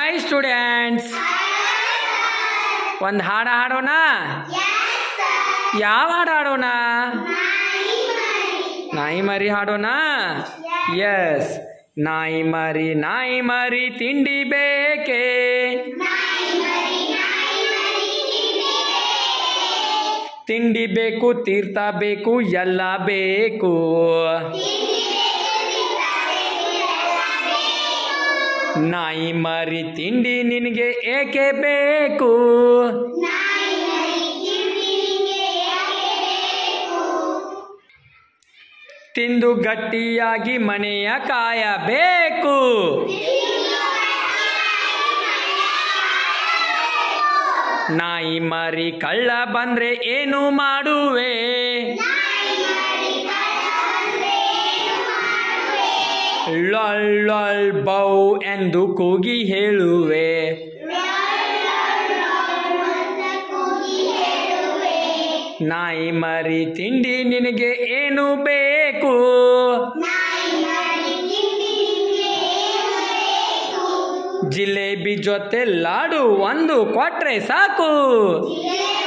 hi students ಒಂದು ಹಾಡು ಹಾಡೋಣ ಯಾವ ಹಾಡು ಹಾಡೋಣ ನಾಯಿ ಮರಿ ಹಾಡೋಣ ಎಸ್ ನಾಯಿ ಮರಿ ನಾಯಿ ಮರಿ ತಿಂಡಿ ಬೇಕೇ ತಿಂಡಿ ಬೇಕು ತೀರ್ಥ ಬೇಕು ಎಲ್ಲ ಬೇಕು ನಾಯಿ ಮರಿ ತಿಂಡಿ ನಿನಗೆ ಏಕೆ ಬೇಕು ತಿಂದು ಗಟ್ಟಿಯಾಗಿ ಮನೆಯ ಕಾಯಬೇಕು ನಾಯಿ ಮರಿ ಕಳ್ಳ ಬಂದ್ರೆ ಏನು ಮಾಡುವೆ ಲಾಲ್ ಲಾಲ್ ಬೌ ಎಂದು ಕೂಗಿ ಹೇಳುವೆ ನಾಯಿ ಮರಿ ತಿಂಡಿ ನಿನಗೆ ಏನು ಬೇಕು ಜಿಲೇಬಿ ಜೊತೆ ಲಾಡು ಒಂದು ಕೊಟ್ರೆ ಸಾಕು